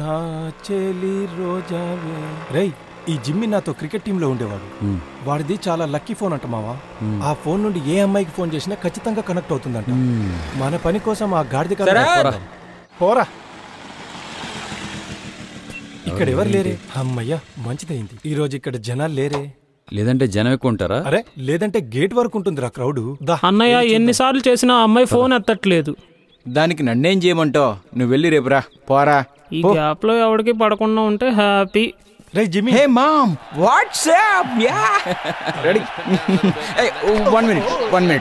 నా చెలి రోజావే రేయ్ ఈ జిమ్మి నాతో క్రికెట్ టీంలో ఉండేవాడు మ్మ్. వాడిది చాలా లక్కీ ఫోన్ అంట మావా ఆ ఫోన్ నుండి ఏ అమ్మాయికి ఫోన్ చేసినా ఖచ్చితంగా కనెక్ట్ అవుతుందంట మ్మ్. మన పని కోసం ఆ గాడిద కాదు సరే. పోరా. పోరా ఇక్కడ ఎవరు లేరే అమ్మయ్యా మంచిదైంది ఈ రోజు ఇక్కడ జనాలు లేరే లేదంటే జనం ఎక్కువ ఉంటారా అరే లేదంటే గేట్ వరకు ఉంటుందిరా క్రౌడ్ దా అన్నయ్య ఎన్నిసార్లు చేసినా ఆ అమ్మాయి ఫోన్ ఎత్తట్లేదు దానికి నన్నేం చేయమంటావు నువ్వు వెళ్ళి రేపురా పోరా ఈ గ్యాప్ లో ఎవరికి పడకుండా ఉంటే హ్యాపీ రే Jimmy hey mom WhatsApp ya ready one minute one minute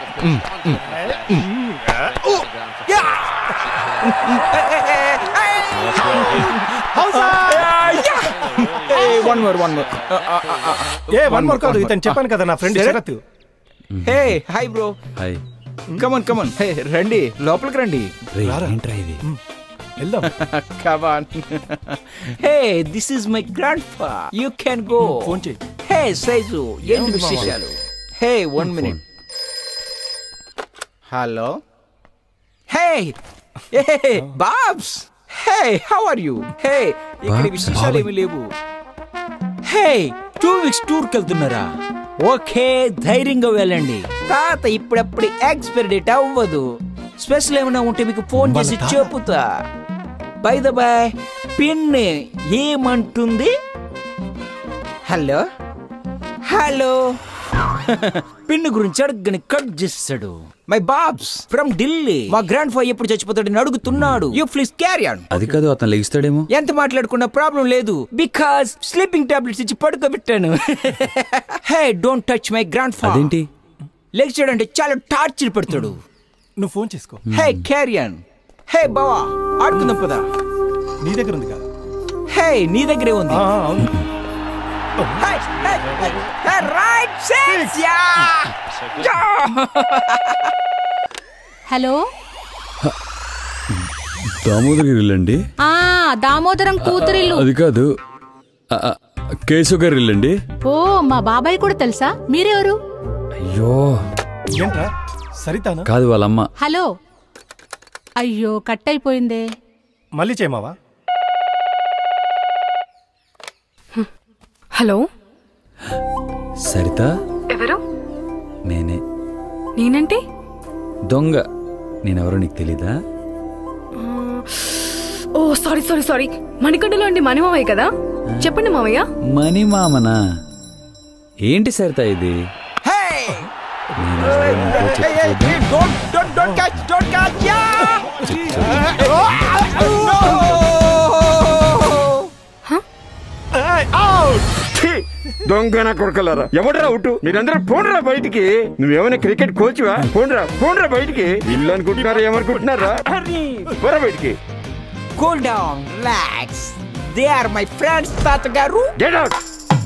one more one more a one more కాదు ఇతను చెప్పాను కదా నా friend Sharath. Sharath hey hi bro hi come on come on hey రండి లోపలికి రండి రే రారా. ఏంట్రా ఇది వెళ్దాం come on hey this is my grandpa you can go phone చేయి హే సైజు ఏంటి ఏముంది మామ? విశేషాలు hey one minute hello hey hey Babs hey how are you hey ఇక్కడ బాబ్స్, విశేషాలు ఏమీ లేవు హే టూ వీక్స్ టూర్కి వెళ్తున్నారా ఓకే ధైర్యంగా వెళ్ళండి తాత ఇప్పుడప్పుడు ఎక్స్పైరీ డేట్ అవ్వదు స్పెషల్ ఏమైనా ఉంటే మీకు ఫోన్ వాళ్ళ చేసి తాత? చెప్పుతా బై ద బాయ్ పిన్ ఏమంటుంది హలో హలో పిన్ గురించి అడగని కట్ చేస్తాడు మై బాబ్స్ ఫ్రమ్ ఢిల్లీ మా గ్రాండ్ ఫా ఎప్పుడు చచ్చిపోతాడని అడుగుతున్నాడు యూ ప్లీజ్ క్యారీ ఆన్ అది కాదు అతను లెగిస్తాడేమో ఎంత మాట్లాడుకున్నా ప్రాబ్లం లేదు బికాస్ స్లీపింగ్ టాబ్లెట్స్ ఇచ్చి పడుకోబెట్టాను hey don't touch my grandpa అదేంటి లెక్చర్ అంటే చాలా టార్చర్ పెడతాడు నువ్వు ఫోన్ చేసుకో హే క్యారియన్ హే బావా ఆడుకుందాం పదా నీ దగ్గర ఉంది కదా హే నీ దగ్గరే ఉంది ఆ, అవును hey hey hey right six ya hello Damodar ఇల్లండి ఆ దామోదరం కూతురిల్లు అది కాదు ఆ, ఆ, కేశవ్ గారి ఇల్లండి ఓ మా బాబాయ్ కూడా తెలుసా మీరెవరు అయ్యో ఏంట్రా సరితానా కాదు వాళ్ళమ్మ హలో అయ్యో కట్ అయిపోయిందే మళ్ళీ చేయమావా హలో సరిత ఎవరు నేనే నేనంటే దొంగ నేనెవరో నీకు తెలీదా ఓ సారీ సారీ సారీ మణికంఠలో అండి మణి మావయ్య కదా చెప్పండి మావయ్య మణి మామనా ఏంటి సరిత ఇది హే నేను అసలు నీతో చెప్పకపోతే don't don't don't catch don't catch యా దొంగన కొడకలారా ఎవడరా అవుట్ మీరందరూ పోండ్రా బయటికి నువ్వేమైనా క్రికెట్ కోచ్వా పోండ్రా పోండ్రా బయటికి ఇల్లు అనుకుంటున్నారా ఏమనుకుంటున్నారా పోరా బయటికి cool down relax they are my friends తాతగారు గెట్ అవుట్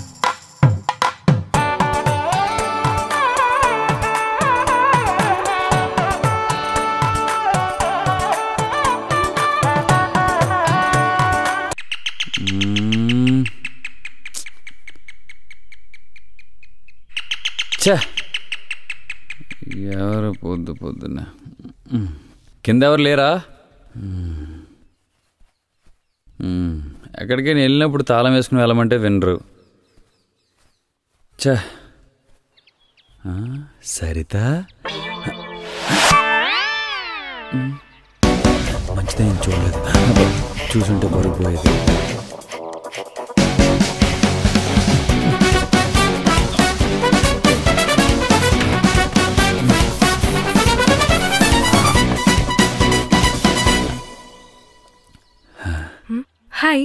మ్మ్. ఛ ఎవరు పొద్దు పొద్దున్న మ్మ్. కింద ఎవరు లేరా మ్మ్. మ్మ్. ఎక్కడికైనా వెళ్ళినప్పుడు తాళం వేసుకుని వెళ్ళమంటే వినరు ఛ ఆ, సరిత మ్మ్. మంచిదే నేను చూడలేదు అబ్బా, చూసుంటే పడిపోయేది హాయ్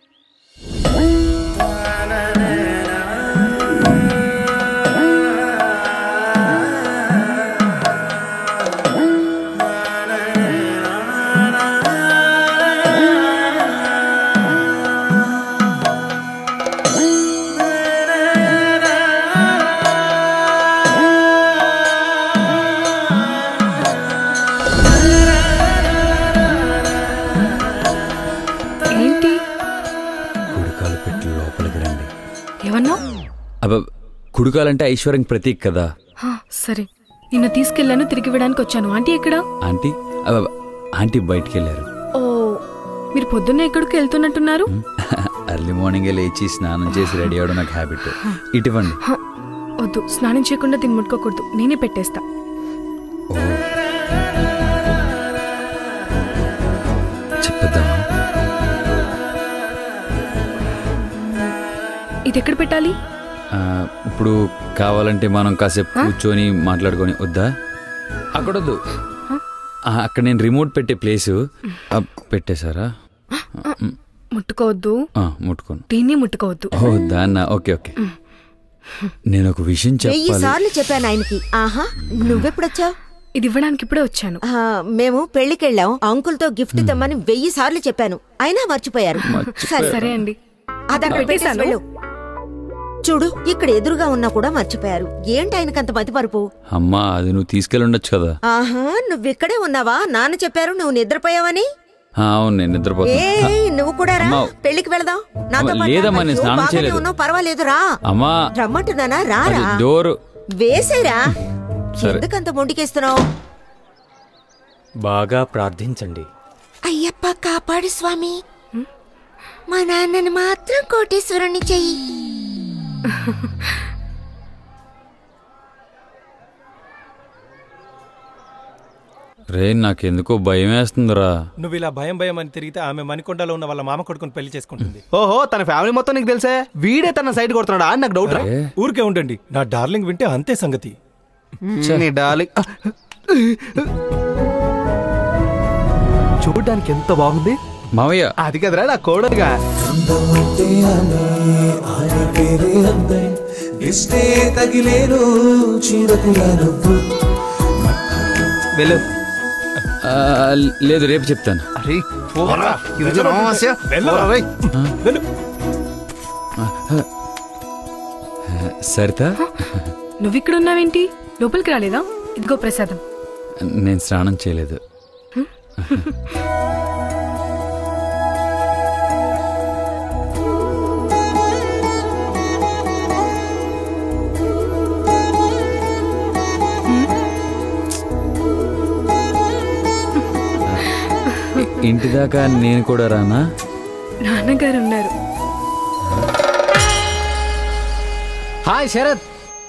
ఏంటి కుడికాలు పెట్టి లోపలికి రండి ఏమన్నా అబ్బ కుడికాలంటే ఐశ్వర్యం ప్రతీక్ కదా సరే నిన్న తీసుకెళ్ళాను తిరిగి ఇవ్వడానికి వచ్చాను ఆంటీ ఎక్కడ ఆంటీ అబ్బ ఆంటీ బయటికి వెళ్ళారు ఓ మీరు పొద్దున్నే ఎక్కడికి వెళ్తున్నట్టున్నారు ఎర్లీ మార్నింగే లేచి స్నానం చేసి రెడీ అవడం నాకు హ్యాబిట్ ఇటువంటి హ, వద్దు స్నానం చేయకుండా దీన్ని ముట్టుకోకూడదు నేనే పెట్టేస్తా చెప్పేద్దామా ఇది ఎక్కడ పెట్టాలి ఆ, ఇప్పుడు కావాలంటే మనం కాసేపు కూర్చొని మాట్లాడుకొని వద్దా అక్కడ వద్దు ఆ, అక్కడ నేను రిమోట్ పెట్టే ప్లేసు ఆ, పెట్టేశారా ముట్టుకోవద్దు ఆ, ముట్టుకోను దీన్ని ముట్టుకోవద్దు ఓ దాన్న ఓకే ఓకే నేను ఒక విషయం వెయ్యి చెప్పాలి సార్లు చెప్పాను ఆయనకి ఆహా నువ్వెప్పుడొచ్చావు ఇది ఇవ్వడానికి ఇప్పుడే వచ్చాను మేము పెళ్లికెళ్ళాం అంకుల్ తో గిఫ్ట్ తెమ్మని వెయ్యి సార్లు చెప్పాను అయినా మర్చిపోయారు సరే సరే అండి అదక్కడ పెట్టేసి పెట్టేశాను. వెళ్ళు చూడు ఇక్కడ ఎదురుగా ఉన్నా కూడా మర్చిపోయారు ఏంటి ఆయనకంత మతిపరుపు అమ్మా అది నువ్వు తీసుకెళ్ళి ఉండొచ్చు కదా ఆహా నువ్విక్కడే ఉన్నావా నాన్న చెప్పారు నువ్వు నిద్రపోయావని ఆ, అవును నేను ఏ నిద్రపోతున్నా నువ్వు కూడా రా అమ్మా. పెళ్లికి వెళదాం నాతో అమ్మా, పాటు లేదమ్మా, రా. నేను అయ్యో, స్నానం బాగానే చేయలేదు. ఉన్నావు, పర్వాలేదు రా అమ్మా రమ్మంటున్నానా అది రారా డోరు వేసేరా సరే. ఎందుకంత మొండికేస్తున్నావు బాగా ప్రార్థించండి అయ్యప్ప కాపాడు స్వామి మా నాన్నని మాత్రం కోటేశ్వరుని చెయ్యి రే నాకెందుకో భయం వేస్తుందిరా నువ్వు ఇలా భయం భయం అని తిరిగితే ఆమె మణికొండలో ఉన్న వాళ్ళ మామ కొడుకుని పెళ్లి చేసుకుంటుంది ఓహో తన ఫ్యామిలీ మొత్తం నీకు తెలుసే వీడే తన సైడ్ కొడుతున్నాడా అని నాకు డౌట్ రా అరే, ఊరికే ఉండండి నా డార్లింగ్ వింటే అంతే సంగతి నీ డార్లింగ్ చూడడానికి ఎంత బాగుంది మావయ్య అది కదరా నా కోడలుగా వెళ్ళు ఆ, లేదు రేపు చెప్తాను అరే పోరా. ఈరోజు అమావాస్య. పోరా రేయ్. వెళ్ళు సరితా నువ్వు ఇక్కడ ఉన్నావేంటి లోపలికి రాలేదా ఇదిగో ప్రసాదం నేను స్నానం చేయలేదు ఇంటి దాకా నేను కూడా రానా నాన్నగారు ఉన్నారు హాయ్ శరత్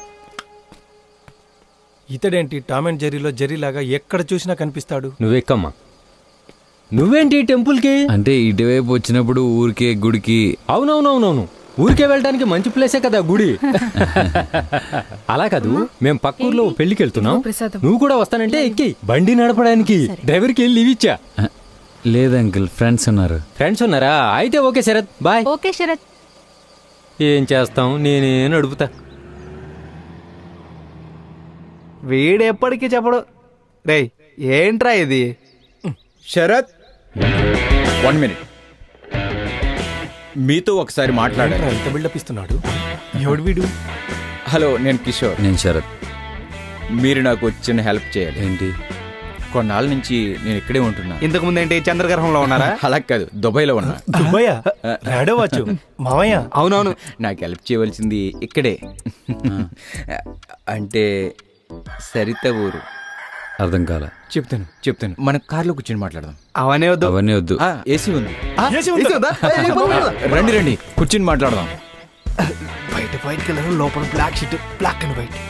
ఇతడేంటి టామ్ అండ్ జెర్రీలో జెర్రీలాగా ఎక్కడ చూసినా కనిపిస్తాడు నువ్వెక్కమ్మా నువ్వేంటి ఈ టెంపుల్కి అంటే ఇటువైపు వచ్చినప్పుడు ఊరికే గుడికి అవునవునవునవును ఊరికే వెళ్ళడానికి మంచి ప్లేసే కదా గుడి అలా కాదు మేము పక్క ఊర్లో పెళ్లికి వెళ్తున్నాం ప్రసాదం. నువ్వు కూడా వస్తానంటే ఎక్కి బండి నడపడానికి డ్రైవర్కి లీవ్ ఇచ్చా ఆ, లేదు అంకుల్ ఫ్రెండ్స్ ఉన్నారు ఫ్రెండ్స్ ఉన్నారా అయితే okay Sharath bye okay Sharath ఏం చేస్తాం నేనే నడుపుతా వీడు ఎప్పటికీ చెప్పడు రేయ్ ఏంట్రా ఇది శరత్ వన్ మినిట్ మీతో ఒకసారి మాట్లాడాలి ఏంట్రా ఇంత బిల్డప్ ఇస్తున్నాడు ఎవడు వీడు హలో నేను కిషోర్ నేను శరత్ మీరు నాకు చిన్న హెల్ప్ చేయాలి ఏంటి కొన్నాళ్ళ నుంచి నేను ఇక్కడే ఉంటున్నా ఇంతకు ముందు ఏంటి చంద్రగ్రహంలో ఉన్నారా అలా కాదు దుబాయ్లో ఉన్నా దుబ్బయ్య రాడో వచ్చు మావయ్య అవునవును నాకు హెల్ప్ చేయవలసింది ఇక్కడే అంటే సరిత ఊరు అర్థం కాల చెప్తాను చెప్తాను మన కార్లో కూర్చొని మాట్లాడదాం అవనే వద్దు అవన్నీ వద్దు ఆ, ఏసీ ఉంది ఆ, ఏసీ ఉందా? ఏసీ ఉందా? ఏయ్, ఏయ్, పోదాం, పోదాం. రండి రండి కూర్చుని మాట్లాడదాం బయట వైట్ కలర్ లోపల black sheet black and white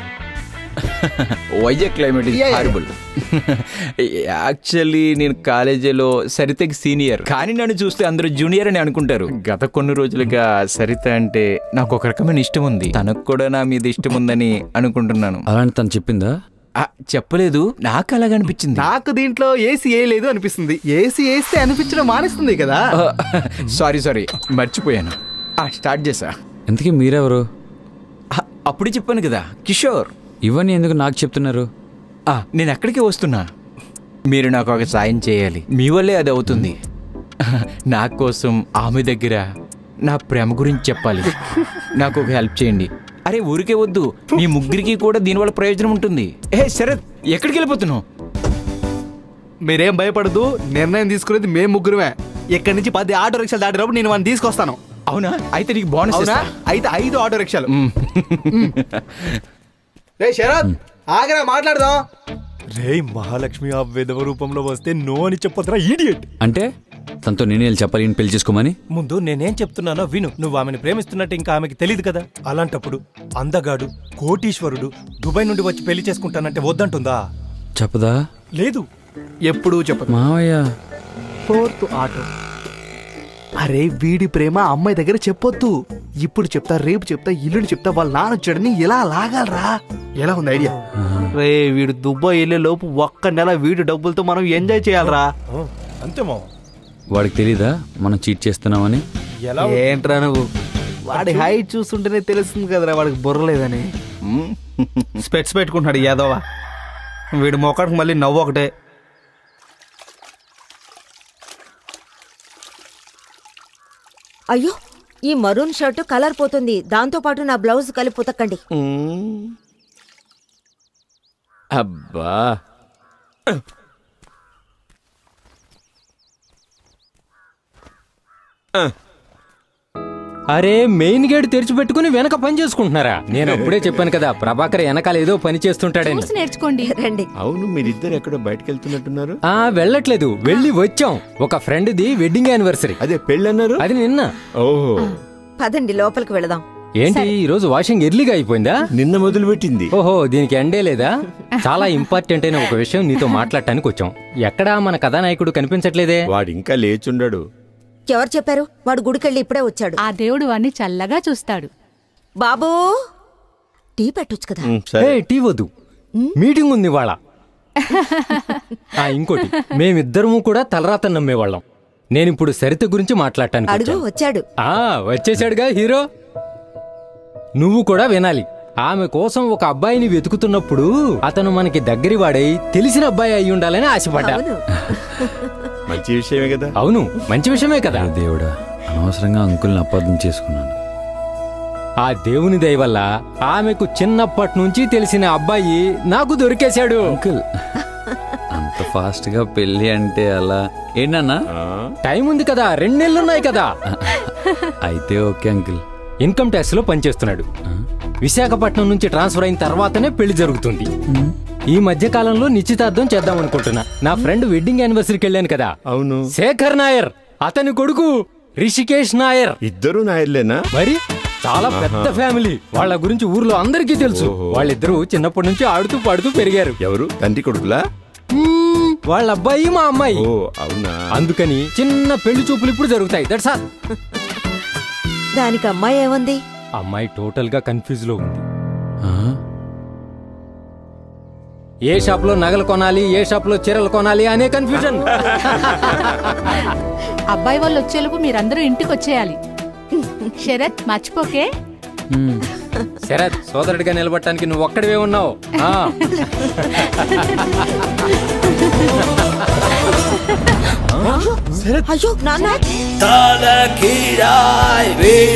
Vizag climate is Yeah, yeah. Horrible actually నేను కాలేజీలో సరితకి సీనియర్ కానీ నన్ను చూస్తే అందరూ జూనియర్ అని అనుకుంటారు గత కొన్ని రోజులుగా సరిత అంటే నాకు ఒక రకమైన ఇష్టం ఉంది తనకు కూడా నా మీద ఇష్టం ఉందని అనుకుంటున్నాను అలాంటి తను చెప్పిందా ఆ, చెప్పలేదు నాకు అలాగ అనిపించింది నాకు దీంట్లో ఏసీ ఏ లేదు అనిపిస్తుంది ఏసీ వేస్తే అనిపించడం మానేస్తుంది కదా సారీ సారీ మర్చిపోయాను ఆ, స్టార్ట్ చేసా ఇంతకీ మీరెవరు ఆ, అప్పుడే చెప్పాను కదా కిషోర్ ఇవన్నీ ఎందుకు నాకు చెప్తున్నారు ఆ, నేను ఎక్కడికి వస్తున్నా మీరు నాకు ఒక సాయం చేయాలి మీ వల్లే అది అవుతుంది నా కోసం ఆమె దగ్గర నా ప్రేమ గురించి చెప్పాలి నాకు ఒక హెల్ప్ చేయండి అరే ఊరికే వద్దు మీ ముగ్గురికి కూడా దీనివల్ల ప్రయోజనం ఉంటుంది ఏ శరత్ ఎక్కడికి వెళ్ళిపోతున్నావు మీరేం భయపడదు నిర్ణయం తీసుకునేది మేము ముగ్గురమే ఇక్కడి నుంచి పది ఆటో రిక్షాలు దాటినప్పుడు నేను వాడిని తీసుకొస్తాను అవునా అయితే నీకు బోనస్ అవునా ఇస్తా. అయితే ఐదు ఆటో రిక్షాలు మ్. రే శరత్ ఆగరా మాట్లాడదాం రేయ్ మహాలక్ష్మి ఆ విధవ రూపంలో వస్తే నో అని చెప్పొద్దురా ఈడియట్ అంటే తనతో నేనే వెళ్ళి చెప్పాలి ఈయన పెళ్లి చేసుకోమని ముందు నేనేం చెప్తున్నానో విను నువ్వు ఆమెను ప్రేమిస్తున్నట్టు ఇంకా ఆమెకి తెలియదు కదా అలాంటప్పుడు అందగాడు కోటీశ్వరుడు దుబాయ్ నుండి వచ్చి పెళ్లి చేసుకుంటానంటే వద్దంటుందా చెప్పదా లేదు ఎప్పుడు చెప్పదు మావయ్య ఫోర్త్ ఆటో అరే వీడి ప్రేమ అమ్మాయి దగ్గర చెప్పొద్దు ఇప్పుడు చెప్తా రేపు చెప్తా ఇల్లుని చెప్తా వాళ్ళ నాన్న చెడని ఎలా లాగాలరా ఎలా ఉంది ఐడియా రే వీడు దుబాయ్ వెళ్ళే లోపు ఒక్క నెల వీడి డబ్బులతో మనం ఎంజాయ్ చేయాలరా అంతే మావ వాడికి తెలీదా మనం చీట్ చేస్తున్నామని ఎలా ఏంట్రా నువ్వు వాడి హైట్ చూస్తుంటేనే తెలుస్తుంది కదరా వాడికి బుర్రలేదని స్పెట్స్ పెట్టుకుంటున్నాడు యాదవ వీడి మొక్కడికి మళ్ళీ నవ్వు ఒకటే అయ్యో ఈ మరూన్ షర్టు కలర్ పోతుంది దాంతో పాటు నా బ్లౌజ్ కలిపి ఉతకండి అబ్బా అరే మెయిన్ గేట్ తెరిచిపెట్టుకుని వెనక పని చేసుకుంటున్నారా నేను అప్పుడే చెప్పాను కదా ప్రభాకర్ వెనకాల ఏదో పని చేస్తుంటాడని చూసి నేర్చుకోండి రండి అవును మీరిద్దరు ఎక్కడో బయటకు వెళ్తున్నట్టున్నారు ఆ వెళ్ళట్లేదు వెళ్ళి వచ్చాం ఒక ఫ్రెండ్ది వెడ్డింగ్ యానివర్సరీ అదే పెళ్ళన్నారు అది నిన్న ఓహో పదండి లోపలికి వెళదాం ఏంటి ఈ రోజు వాషింగ్ ఎర్లీగా అయిపోయిందా నిన్న మొదలు పెట్టింది ఓహో దీనికి ఎండే లేదా చాలా ఇంపార్టెంట్ అయిన ఒక విషయం నీతో మాట్లాడటానికి వచ్చాం ఎక్కడా మన కథానాయకుడు కనిపించట్లేదే వాడు ఇంకా లేచుండడు ఎవరు చెప్పారు వాడు గుడికెళ్ళి ఇప్పుడే వచ్చాడు ఆ దేవుడు వాణ్ణి చల్లగా చూస్తాడు బాబూ టీ పెట్టొచ్చు కదా ఉమ్, సరే ఏ టీ వద్దు మీటింగ్ ఉంది వాళ్ళ ఆ ఇంకోటి మేమిద్దరము కూడా తలరాత నమ్మేవాళ్ళం నేను ఇప్పుడు సరిత గురించి మాట్లాడటానికి అడుగు వచ్చాను. వచ్చాడు ఆ వచ్చేసాడుగా హీరో నువ్వు కూడా వినాలి ఆమె కోసం ఒక అబ్బాయిని వెతుకుతున్నప్పుడు అతను మనకి దగ్గరి వాడై తెలిసిన అబ్బాయి అయి ఉండాలని ఆశపడ్డా అవును మంచి విషయమే కదా అవును మంచి విషయమే కదా అరే దేవుడా అనవసరంగా అంకుల్ని అపార్థం చేసుకున్నాను ఆ దేవుని దయ వల్ల ఆమెకు చిన్నప్పటి నుంచి తెలిసిన అబ్బాయి నాకు దొరికేశాడు అంకుల్ అంత ఫాస్ట్ గా పెళ్లి అంటే అలా ఏంటన్నా టైం ఉంది కదా రెండు నెలలున్నాయి కదా అయితే ఓకే అంకుల్ ఇన్కమ్ ట్యాక్స్ లో పనిచేస్తున్నాడు విశాఖపట్నం నుంచి ట్రాన్స్ఫర్ అయిన తర్వాతనే పెళ్లి జరుగుతుంది ఈ మధ్య కాలంలో నిశ్చితార్థం చేద్దాం అనుకుంటున్నా నా ఫ్రెండ్ వెడ్డింగ్ యానివర్సరీకి వెళ్ళాను కదా అవును శేఖర్ నాయర్ అతని కొడుకు రిషికేష్ నాయర్ ఇద్దరు నాయర్లేనా మరి చాలా పెద్ద ఫ్యామిలీ వాళ్ళ గురించి ఊర్లో అందరికీ తెలుసు వాళ్ళిద్దరూ చిన్నప్పటి నుంచి ఆడుతూ పాడుతూ పెరిగారు ఎవరు తండ్రి కొడుకులా మ్మ్, వాళ్ళ అబ్బాయి మా అమ్మాయి ఓ అవునా అందుకని చిన్న పెళ్లి చూపులు ఇప్పుడు జరుగుతాయి దట్స్ ఆల్ దానికి అమ్మాయి ఏముంది అమ్మాయి టోటల్ గా కన్ఫ్యూజ్ లో ఉంది ఆ? ఏ షాప్ లో నగలు కొనాలి ఏ షాప్ లో చీరలు కొనాలి అనే కన్ఫ్యూజన్ అబ్బాయి వాళ్ళు వచ్చేలోపు మీరందరూ ఇంటికి వచ్చేయాలి శరత్ మర్చిపోకే మ్మ్. శరత్ సోదరుడిగా నిలబడటానికి నువ్వు ఒక్కడివే ఉన్నావు ఆ. అయ్యో నాన్న తల కీడాయ్